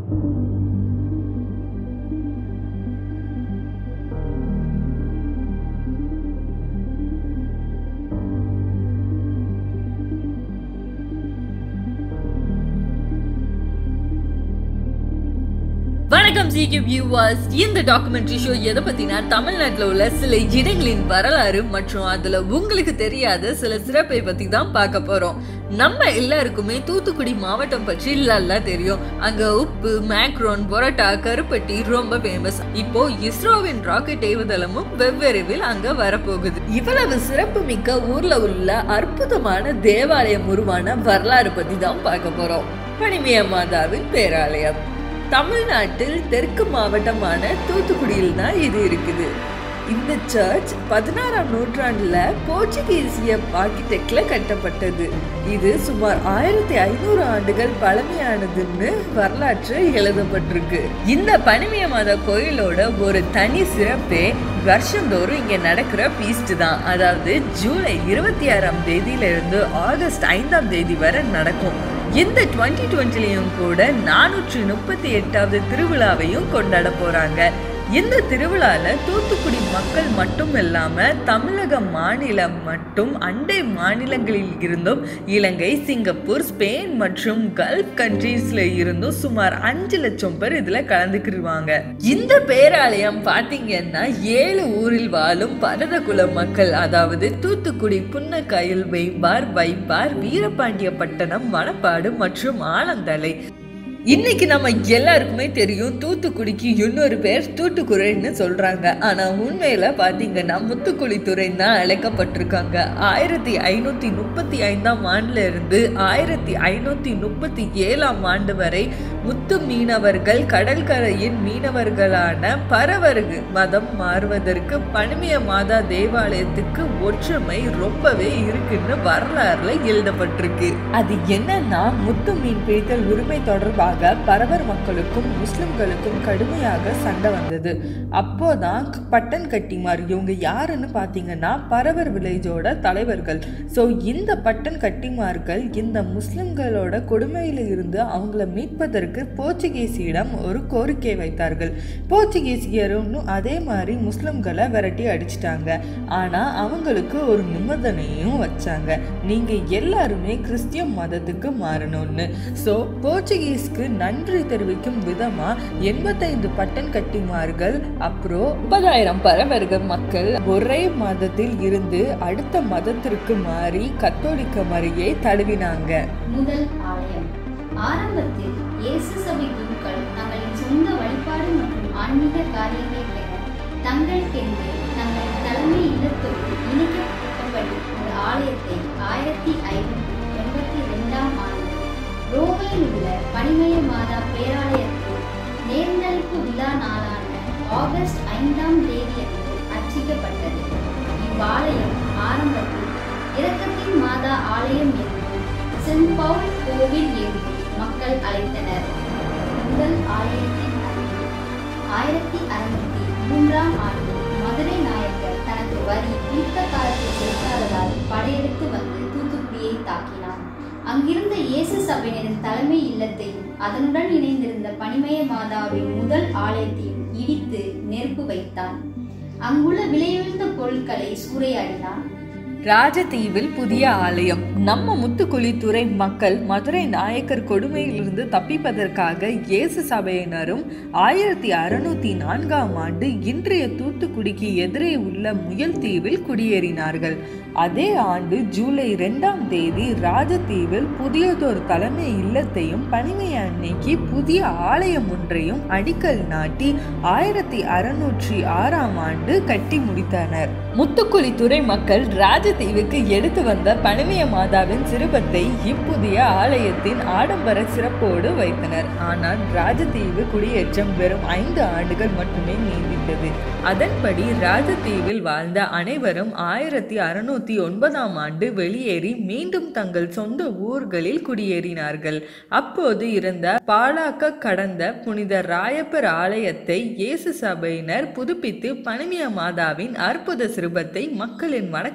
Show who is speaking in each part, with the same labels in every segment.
Speaker 1: வணக்கம் சிக்யூ வியூவர்ஸ் இந்த டாக்குமெண்ட்ரி ஷோ எதை பத்தினா தமிழ்நாட்டில் உள்ள சில இடங்களின் வரலாறு மற்றும் அதுல உங்களுக்கு தெரியாத சில சிறப்பை பத்தி தான் பார்க்க போறோம் நம்ம எல்லாருக்குமே தூத்துக்குடி மாவட்டம் பற்றி நல்லா தெரியும் அங்க உப்பு மேக்ரோன் பொரோட்டா கருப்பட்டி ரொம்ப ஃபேமஸ் இப்போ இஸ்ரோவின் ராக்கெட் ஏவுதளமும் வெவ்வேறுவில் அங்க வரப்போகுது இவ்வளவு சிறப்பு மிக்க ஊர்ல உள்ள அற்புதமான தேவாலயம் உருவான வரலாறு பத்தி தான் பார்க்க போறோம் பனிமய மாதாவின் பேராலயம் தமிழ்நாட்டில் தெற்கு மாவட்டமான தூத்துக்குடியில் தான் இது இருக்குது இந்த சர்ச் பதினாறாம் நூற்றாண்டுல போர்ச்சுகீசிய ஆர்கிடெக்ட்ல கட்டப்பட்டது இது சுமார் ஆயிரத்தி ஐநூறு ஆண்டுகள் பழமையானதுன்னு வரலாற்று எழுதப்பட்டிருக்கு இந்த பனிமய மாதா கோயிலோட ஒரு தனி சிறப்பே வருஷந்தோறும் இங்க நடக்கிற பீஸ்ட் தான் அதாவது ஜூலை இருபத்தி ஆறாம் தேதியில இருந்து ஆகஸ்ட் ஐந்தாம் தேதி வரை நடக்கும் இந்த டுவெண்ட்டி டுவெண்ட்டிலையும் கூட நானூற்றி முப்பத்தி எட்டாவது திருவிழாவையும் கொண்டாட போறாங்க இந்த திருவிழால தூத்துக்குடி மக்கள் மட்டும் இல்லாம தமிழக மாநிலம் மட்டும் அண்டை மாநிலங்களில் இருந்தும் இலங்கை சிங்கப்பூர் ஸ்பெயின் மற்றும் கல்ஃப் கண்ட்ரீஸ்ல இருந்தும் சுமார் அஞ்சு லட்சம் பேர் இதுல கலந்துக்கிடுவாங்க இந்த பேராலயம் பாத்தீங்கன்னா ஏழு ஊரில் வாழும் பரதகுல மக்கள் அதாவது தூத்துக்குடி புன்னக்காயில் வைப்பார் வைப்பார் வீரபாண்டியப்பட்டணம் மணப்பாடு மற்றும் ஆனந்தலை இன்னைக்கு நம்ம எல்லாருக்குமே தெரியும் தூத்துக்குடிக்கு இன்னொரு பேர் தூட்டுக்குறைன்னு சொல்றாங்க ஆனா உண்மையில பாத்தீங்கன்னா முத்துக்குளித்துறை தான் அழைக்கப்பட்டிருக்காங்க ஆயிரத்தி ஐநூத்தி முப்பத்தி ஐந்தாம் ஆண்டுல இருந்து ஆயிரத்தி ஐநூத்தி முப்பத்தி ஏழாம் ஆண்டு வரை முத்து மீனவர்கள் கடற்கரையின் மீனவர்களான பரவர்கு மதம் மாறுவதற்கு பனிமய மாதா தேவாலயத்துக்கு ஒற்றுமை ரொம்பவே இருக்குன்னு வரலாறுல எழுதப்பட்டிருக்கு அது என்னன்னா முத்து மீன் பிடித்தல் உரிமை தொடர்பாக பரவர் மக்களுக்கும் முஸ்லிம்களுக்கும் கடுமையாக சண்டை வந்தது அப்போதான் பட்டன் கட்டிமார் இவங்க யாருன்னு பார்த்தீங்கன்னா பரவர் வில்லேஜோட தலைவர்கள் ஸோ இந்த பட்டன் கட்டிமார்கள் இந்த முஸ்லிம்களோட கொடுமையில இருந்து அவங்கள மீட்பதற்கு போர்ச்சுகீசியிடம் ஒரு கோரிக்கை வைத்தார்கள் போர்ச்சுகீசியரும் அதே மாதிரி முஸ்லிம்களை விரட்டி அடிச்சிட்டாங்க ஆனால் அவங்களுக்கு ஒரு நிபந்தனையும் வச்சாங்க நீங்கள் எல்லாருமே கிறிஸ்டிய மதத்துக்கு மாறணும்னு ஸோ போர்ச்சுகீஸ்க்கு நன்றி தெரிவிக்கும் விதமா எண்பத்தைந்து பட்டன் கட்டிமார்கள் அப்புறம் முப்பதாயிரம் பரவர்க மக்கள் ஒரே மதத்தில் இருந்து அடுத்த மதத்திற்கு மாறி கத்தோலிக்க மறியை தழுவினாங்க
Speaker 2: முதல் ஆலயம் ஆரம்பத்தில் இயேசு சபை குருக்கள் தங்களின் சொந்த வழிபாடு மற்றும் ஆன்மீக காரியங்களை பெற தங்களுக்கென்று தங்களின் தலைமை இல்லத்தோடு இணைக்கப்பட்டபடி ஒரு ஆலயத்தை ஆயிரத்தி ஐநூற்றி எண்பத்தி ரெண்டாம் ஆண்டு ரோமையில் உள்ள பனிமய மாதா பேராலயத்தில் நேர்ந்தளிப்பு விழா நாளான ஆகஸ்ட் ஐந்தாம் தேதியன்று அர்ச்சிக்கப்பட்டது இவ்வாலயம் ஆரம்பத்தில் இரக்கத்தின் மாதா ஆலயம் என்றும் சென்ட் பவுல் கோவில் என்றும் மக்கள் அழைத்தனர் முதல் ஆலயத்தின் அறிவு ஆயிரத்தி அறுநூத்தி மூன்றாம் ஆண்டு மதுரை நாயக்கர் தனது வரி யுத்த காலத்தில் செலுத்தாததால் படையெடுத்து வந்து தூத்துக்குடியை தாக்கினான் அங்கிருந்த இயேசு சபையினரின் தலைமை இல்லத்தையும் அதனுடன் இணைந்திருந்த பனிமய மாதாவின் முதல் ஆலயத்தையும் இடித்து நெருப்பு வைத்தான் அங்குள்ள விலையுயர்ந்த பொருட்களை சூறையாடினான்
Speaker 1: ராஜதீவில் புதிய ஆலயம் நம்ம முத்துக்குளித்துறை மக்கள் மதுரை நாயக்கர் கொடுமையிலிருந்து தப்பிப்பதற்காக இயேசு சபையினரும் ஆயிரத்தி அறுநூத்தி நான்காம் ஆண்டு இன்றைய தூத்துக்குடிக்கு எதிரே உள்ள முயல் தீவில் குடியேறினார்கள் அதே ஆண்டு ஜூலை இரண்டாம் தேதி ராஜதீவில் புதியதொரு தலைமை இல்லத்தையும் பனிமை அன்னைக்கு புதிய ஆலயம் ஒன்றையும் அடிக்கல் நாட்டி ஆயிரத்தி அறுநூற்றி ஆறாம் ஆண்டு கட்டி முடித்தனர் முத்துக்குளித்துறை மக்கள் ராஜதீவுக்கு எடுத்து வந்த பனிமய மாதாவின் சிறுபத்தை இப்புதிய ஆலயத்தின் ஆடம்பர சிறப்போடு வைத்தனர் ஆனால் ராஜதீவு குடியேற்றம் வெறும் ஐந்து ஆண்டுகள் மட்டுமே நீடித்தது அதன்படி ராஜதீவில் வாழ்ந்த அனைவரும் ஆயிரத்தி அறுநூத்தி ஒன்பதாம் ஆண்டு வெளியேறி மீண்டும் தங்கள் சொந்த ஊர்களில் குடியேறினார்கள் அப்போது இருந்த பாலாக்க கடந்த புனித ராயப்பர் ஆலயத்தை இயேசு சபையினர் புதுப்பித்து பனிமிய மாதாவின் அற்புத சிறுபத்தை மக்களின் வணக்கத்திற்காக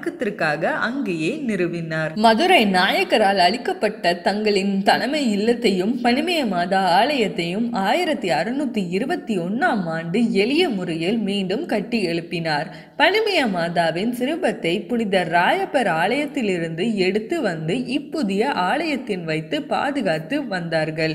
Speaker 1: செய்வதற்காக அங்கேயே நிறுவினார் மதுரை நாயக்கரால் அளிக்கப்பட்ட தங்களின் தலைமை இல்லத்தையும் பனிமய மாதா ஆலயத்தையும் ஆயிரத்தி அறுநூத்தி இருபத்தி ஒன்னாம் ஆண்டு எளிய முறையில் மீண்டும் கட்டி எழுப்பினார் பனிமய மாதாவின் சிறுபத்தை புனித ராயப்பர் ஆலயத்திலிருந்து எடுத்து வந்து இப்புதிய ஆலயத்தின் வைத்து பாதுகாத்து வந்தார்கள்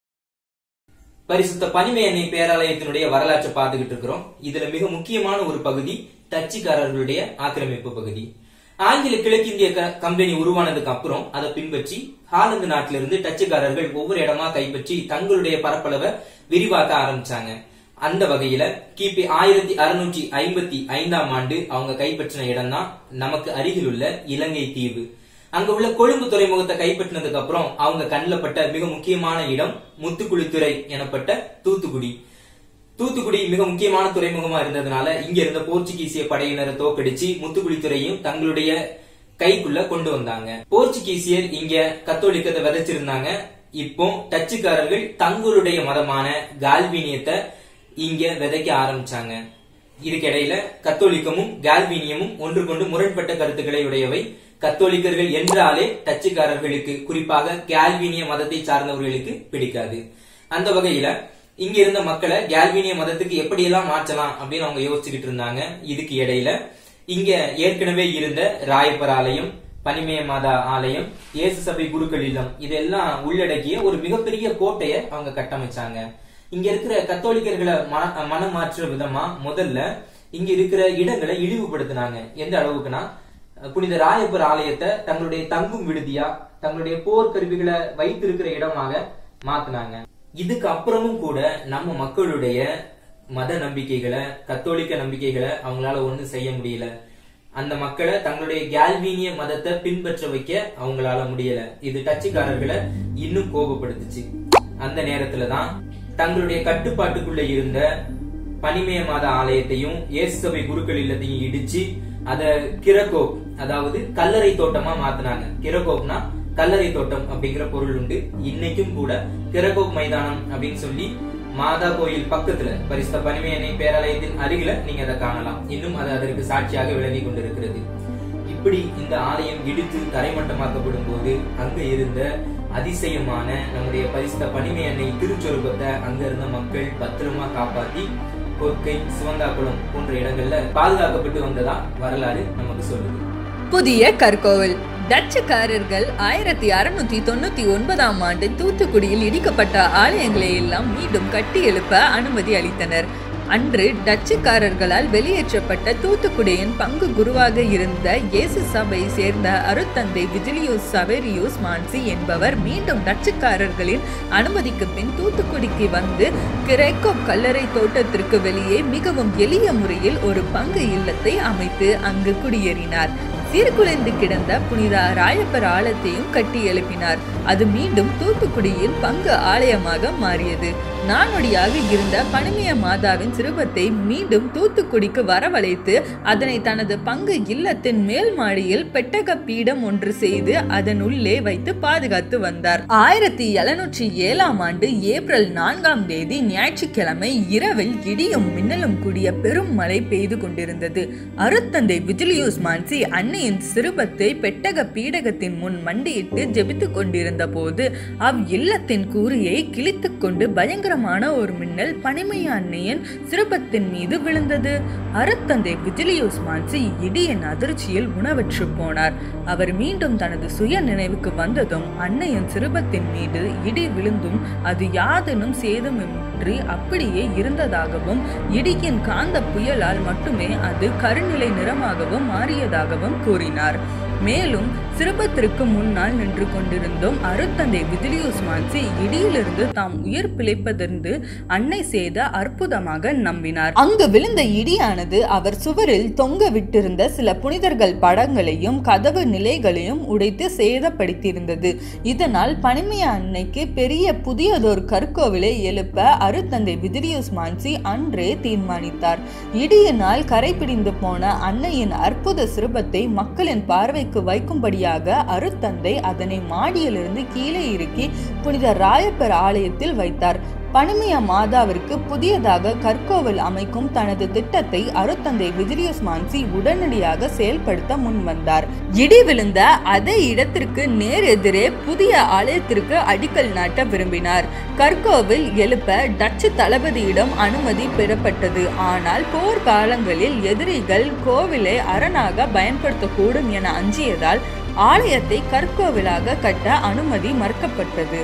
Speaker 3: பரிசுத்த பனிமையன்னை பேராலயத்தினுடைய வரலாற்றை பார்த்துக்கிட்டு இருக்கிறோம் இதுல மிக முக்கியமான ஒரு பகுதி டச்சுக்காரர்களுடைய ஆக்கிரமிப்பு பகுதி ஆங்கில கிழக்கிந்திய க- கம்பெனி உருவானதுக்கு அப்புறம் அதை பின்பற்றி ஹாலந்து நாட்டிலிருந்து டச்சுக்காரர்கள் ஒவ்வொரு இடமா கைப்பற்றி தங்களுடைய பரப்பளவை விரிவாக்க ஆரம்பிச்சாங்க அந்த வகையில கிபி ஆயிரத்தி அறுநூற்றி ஐம்பத்தி ஐந்தாம் ஆண்டு அவங்க கைப்பற்றின இடம் தான் நமக்கு அருகில் உள்ள இலங்கை தீவு அங்க உள்ள கொழும்பு துறைமுகத்தை கைப்பற்றினதுக்கு அப்புறம் அவங்க கண்ணில் பட்ட மிக முக்கியமான இடம் முத்துக்குளித்துறை எனப்பட்ட தூத்துக்குடி தூத்துக்குடி மிக முக்கியமான துறைமுகமா இருந்ததுனால இங்க இருந்த போர்ச்சுகீசிய படையினரை தோக்கடிச்சு முத்துக்குளித்துறையும் தங்களுடைய கைக்குள்ள கொண்டு வந்தாங்க போர்ச்சுகீசியர் இங்க கத்தோலிக்கத்தை விதைச்சிருந்தாங்க இப்போ டச்சுக்காரர்கள் தங்களுடைய மதமான கால்வீனியத்தை இங்க விதைக்க ஆரம்பிச்சாங்க இதுக்கிடையில கத்தோலிக்கமும் கால்வீனியமும் ஒன்றுக்கொண்டு முரண்பட்ட கருத்துக்களை உடையவை கத்தோலிக்கர்கள் என்றாலே டச்சுக்காரர்களுக்கு குறிப்பாக கால்வீனிய மதத்தை சார்ந்தவர்களுக்கு பிடிக்காது அந்த வகையில இங்க இருந்த மக்களை கால்வீனிய மதத்துக்கு எப்படியெல்லாம் மாற்றலாம் அப்படின்னு அவங்க யோசிச்சுக்கிட்டு இருந்தாங்க இதுக்கு இடையில இங்க ஏற்கனவே இருந்த ராயப்பர் ஆலயம் பனிமய மாதா ஆலயம் இயேசு சபை குருக்கள் இல்லம் இதெல்லாம் உள்ளடக்கிய ஒரு மிகப்பெரிய கோட்டையை அவங்க கட்டமைச்சாங்க இங்க இருக்கிற கத்தோலிக்கர்களை மன மனம் மாற்றுற விதமா முதல்ல இங்க இருக்கிற இடங்களை இழிவுபடுத்தினாங்க எந்த அளவுக்குன்னா புனித ராயப்பர் ஆலயத்தை தங்களுடைய தங்கும் விடுதியா தங்களுடைய போர் கருவிகளை வைத்திருக்கிற இடமாக மாத்தினாங்க இதுக்கு அப்புறமும் கூட நம்ம மக்களுடைய மத நம்பிக்கைகளை கத்தோலிக்க நம்பிக்கைகளை அவங்களால ஒண்ணும் செய்ய முடியல அந்த மக்களை தங்களுடைய கால்வீனிய மதத்தை பின்பற்ற வைக்க அவங்களால முடியல இது டச்சுக்காரர்களை இன்னும் கோபப்படுத்துச்சு அந்த நேரத்துல தான் தங்களுடைய கட்டுப்பாட்டுக்குள்ள இருந்த பனிமய மாத ஆலயத்தையும் இயேசு சபை குருக்கள் இல்லத்தையும் இடிச்சு அத கிரகோப் அதாவது கல்லறை தோட்டமா மாத்தினாங்க கிரகோப்னா கல்லறை தோட்டம் அப்படிங்கிற பொருள் உண்டு இன்னைக்கும் கூட கிரகோப் மைதானம் அப்படின்னு சொல்லி மாதா கோயில் பக்கத்துல பரிசுத்த பனிமயனை பேராலயத்தின் அருகில நீங்க அதை காணலாம் இன்னும் அது அதற்கு சாட்சியாக விளங்கி கொண்டிருக்கிறது இப்படி இந்த ஆலயம் இடித்து தரைமட்டமாக்கப்படும் போது அங்க இருந்த அதிசயமான நம்முடைய பரிசுத்த பனிமயனை திருச்சொருபத்தை அங்க இருந்த மக்கள் பத்திரமா காப்பாத்தி கொற்கை சிவந்தாக்குளம் போன்ற இடங்கள்ல பாதுகாக்கப்பட்டு வந்ததா வரலாறு நமக்கு சொல்லுது
Speaker 1: புதிய கற்கோவில் டச்சுக்காரர்கள் ஆயிரத்தி அறுநூத்தி தொண்ணூத்தி ஒன்பதாம் ஆண்டு தூத்துக்குடியில் இடிக்கப்பட்ட ஆலயங்களை எல்லாம் மீண்டும் கட்டி எழுப்ப அனுமதி அளித்தனர் அன்று டச்சுக்காரர்களால் வெளியேற்றப்பட்ட தூத்துக்குடியின் பங்கு குருவாக இருந்த இயேசு சபை சேர்ந்த அருத்தந்தை விஜிலியூஸ் சவேரியூஸ் மான்சி என்பவர் மீண்டும் டச்சுக்காரர்களின் அனுமதிக்கு பின் தூத்துக்குடிக்கு வந்து கிரேக்கோ கல்லறை தோட்டத்திற்கு வெளியே மிகவும் எளிய முறையில் ஒரு பங்கு இல்லத்தை அமைத்து அங்கு குடியேறினார் சீர்குலைந்து கிடந்த புனித ராயப்பர் ஆலயத்தையும் கட்டி எழுப்பினார் அது மீண்டும் தூத்துக்குடியின் பங்கு ஆலயமாக மாறியது நானொடியாக இருந்த பனிமய மாதாவின் சிறுபத்தை மீண்டும் தூத்துக்குடிக்கு வரவழைத்து அதனை தனது பங்கு இல்லத்தின் மேல் மாடியில் பெட்டக பீடம் ஒன்று செய்து அதன் உள்ளே வைத்து பாதுகாத்து வந்தார் ஆயிரத்தி எழுநூற்றி ஏழாம் ஆண்டு ஏப்ரல் நான்காம் தேதி ஞாயிற்றுக்கிழமை இரவில் இடியும் மின்னலும் கூடிய பெரும் மழை பெய்து கொண்டிருந்தது அருத்தந்தை விஜிலியூஸ் மான்சி அன்னையின் சிறுபத்தை பெட்டக பீடகத்தின் முன் மண்டியிட்டு ஜெபித்துக் கொண்டிருந்த போது அவ் இல்லத்தின் கூறியை கிழித்துக் கொண்டு பயங்கரமான ஒரு மின்னல் பனிமைய அன்னையின் சிறுபத்தின் மீது விழுந்தது அருத்தந்தை விஜிலியூஸ் மான்சி இடியின் அதிர்ச்சியில் உணவற்று போனார் அவர் மீண்டும் தனது சுய நினைவுக்கு வந்ததும் அன்னையின் சிறுபத்தின் மீது இடி விழுந்தும் அது யாதெனும் சேதமின்றி அப்படியே இருந்ததாகவும் இடியின் காந்த புயலால் மட்டுமே அது கருநிலை நிறமாகவும் மாறியதாகவும் கூறினார் மேலும் சிறுபத்திற்கு முன்னால் நின்று கொண்டிருந்தோம் அருத்தந்தை விதிலியூஸ் மான்சி இடியிலிருந்து தாம் உயிர் பிழைப்பதென்று அன்னை செய்த அற்புதமாக நம்பினார் அங்கு விழுந்த இடியானது அவர் சுவரில் தொங்க விட்டிருந்த சில புனிதர்கள் படங்களையும் கதவு நிலைகளையும் உடைத்து சேதப்படுத்தியிருந்தது இதனால் பனிமைய அன்னைக்கு பெரிய புதியதொரு கற்கோவிலை எழுப்ப அருத்தந்தை விதிலியூஸ் மான்சி அன்றே தீர்மானித்தார் இடியினால் கரைபிடிந்து போன அன்னையின் அற்புத சிறுபத்தை மக்களின் பார்வைக்கு வைக்கும்படியாக அருத்தந்தை அதனை மாடியிலிருந்து கீழே இறக்கி புனித ராயப்பர் ஆலயத்தில் வைத்தார் பனிமய மாதாவிற்கு புதியதாக கற்கோவில் அமைக்கும் தனது திட்டத்தை அருத்தந்தை விஜிலியஸ் மான்சி உடனடியாக செயல்படுத்த முன்வந்தார் இடி விழுந்த அதே இடத்திற்கு நேர் எதிரே புதிய ஆலயத்திற்கு அடிக்கல் நாட்ட விரும்பினார் கற்கோவில் எழுப்ப டச்சு தளபதியிடம் அனுமதி பெறப்பட்டது ஆனால் போர் காலங்களில் எதிரிகள் கோவிலை அரணாக பயன்படுத்தக்கூடும் என அஞ்சியதால் ஆலயத்தை கற்கோவிலாக கட்ட அனுமதி மறுக்கப்பட்டது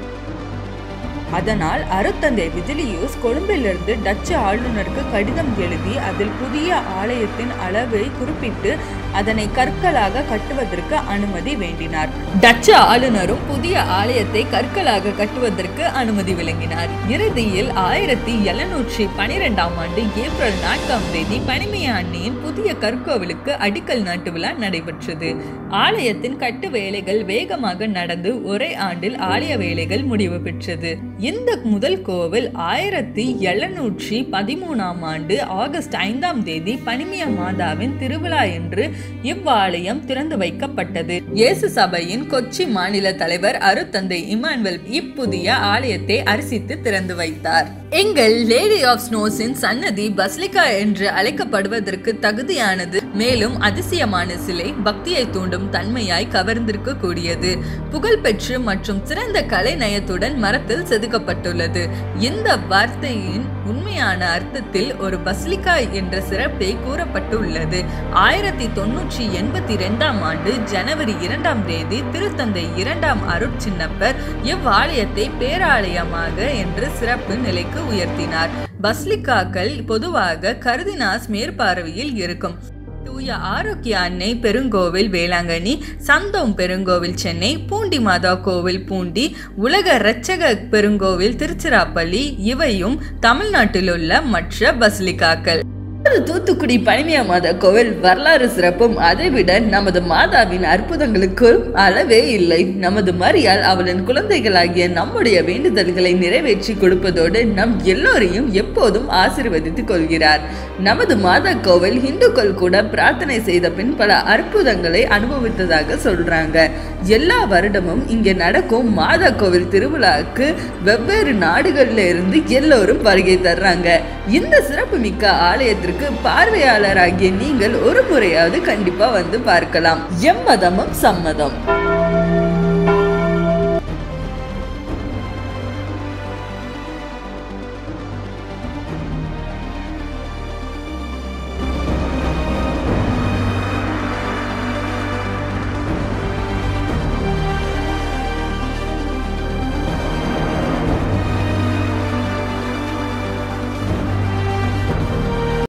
Speaker 1: அதனால் அருத்தந்தை விஜிலியூஸ் கொழும்பிலிருந்து டச்சு ஆளுநருக்கு கடிதம் எழுதி அதில் புதிய ஆலயத்தின் அளவை குறிப்பிட்டு அதனை கற்களாக கட்டுவதற்கு அனுமதி வேண்டினார் டச்சு ஆளுநரும் புதிய ஆலயத்தை கற்களாக கட்டுவதற்கு அனுமதி வழங்கினார் இறுதியில் ஆயிரத்தி எழுநூற்றி பனிரெண்டாம் ஆண்டு ஏப்ரல் நான்காம் தேதி பனிமய அன்னியின் புதிய கற்கோவிலுக்கு அடிக்கல் நாட்டு விழா நடைபெற்றது ஆலயத்தின் கட்டு வேலைகள் வேகமாக நடந்து ஒரே ஆண்டில் ஆலய வேலைகள் முடிவு பெற்றது இந்த முதல் கோவில் ஆயிரத்தி எழுநூற்றி பதிமூணாம் ஆண்டு ஆகஸ்ட் ஐந்தாம் தேதி பனிமய மாதாவின் திருவிழா என்று இவ்வாலயம் திறந்து வைக்கப்பட்டது இயேசு சபையின் கொச்சி மாநில தலைவர் அருத்தந்தை இமானுவல் இப்புதிய ஆலயத்தை அரிசித்து திறந்து வைத்தார் எங்கள் லேடி ஆஃப் ஸ்னோஸின் சன்னதி பஸ்லிகா என்று அழைக்கப்படுவதற்கு தகுதியானது மேலும் அதிசயமான சிலை பக்தியை தூண்டும் தன்மையாய் கவர்ந்திருக்க கூடியது புகழ்பெற்று மற்றும் சிறந்த கலை நயத்துடன் மரத்தில் செதுக்கப்பட்டுள்ளது இந்த வார்த்தையின் உண்மையான அர்த்தத்தில் ஒரு பஸ்லிகா என்ற சிறப்பை கூறப்பட்டுள்ளது ஆயிரத்தி தொன்னூற்றி எண்பத்தி இரண்டாம் ஆண்டு ஜனவரி இரண்டாம் தேதி திருத்தந்தை இரண்டாம் அருட்சின்னப்பர் இவ்வாலயத்தை பேராலயமாக என்று சிறப்பு நிலைக்கு உயர்த்தினார் பஸ்லிகாக்கள் பொதுவாக கருதினாஸ் மேற்பார்வையில் இருக்கும் தூய ஆரோக்கிய அன்னை பெருங்கோவில் வேளாங்கண்ணி சந்தோம் பெருங்கோவில் சென்னை பூண்டி மாதா கோவில் பூண்டி உலக இரட்சக பெருங்கோவில் திருச்சிராப்பள்ளி இவையும் தமிழ்நாட்டிலுள்ள மற்ற பஸ்லிகாக்கள் ஒரு தூத்துக்குடி பனிமய மாதா கோவில் வரலாறு சிறப்பும் அதைவிட நமது மாதாவின் அற்புதங்களுக்கு அளவே இல்லை நமது மரியால் அவளின் குழந்தைகளாகிய நம்முடைய வேண்டுதல்களை நிறைவேற்றி கொடுப்பதோடு நம் எல்லோரையும் எப்போதும் ஆசீர்வதித்துக் கொள்கிறார் நமது மாதா கோவில் இந்துக்கள் கூட பிரார்த்தனை செய்த பின் பல அற்புதங்களை அனுபவித்ததாக சொல்றாங்க எல்லா வருடமும் இங்கே நடக்கும் மாதா கோவில் திருவிழாவுக்கு வெவ்வேறு நாடுகள்ல இருந்து எல்லோரும் வருகை தர்றாங்க இந்த சிறப்புமிக்க ஆலயத்திற்கு பார்வையாளராகிய நீங்கள் ஒரு முறையாவது கண்டிப்பா வந்து பார்க்கலாம் எம்மதமும் சம்மதம்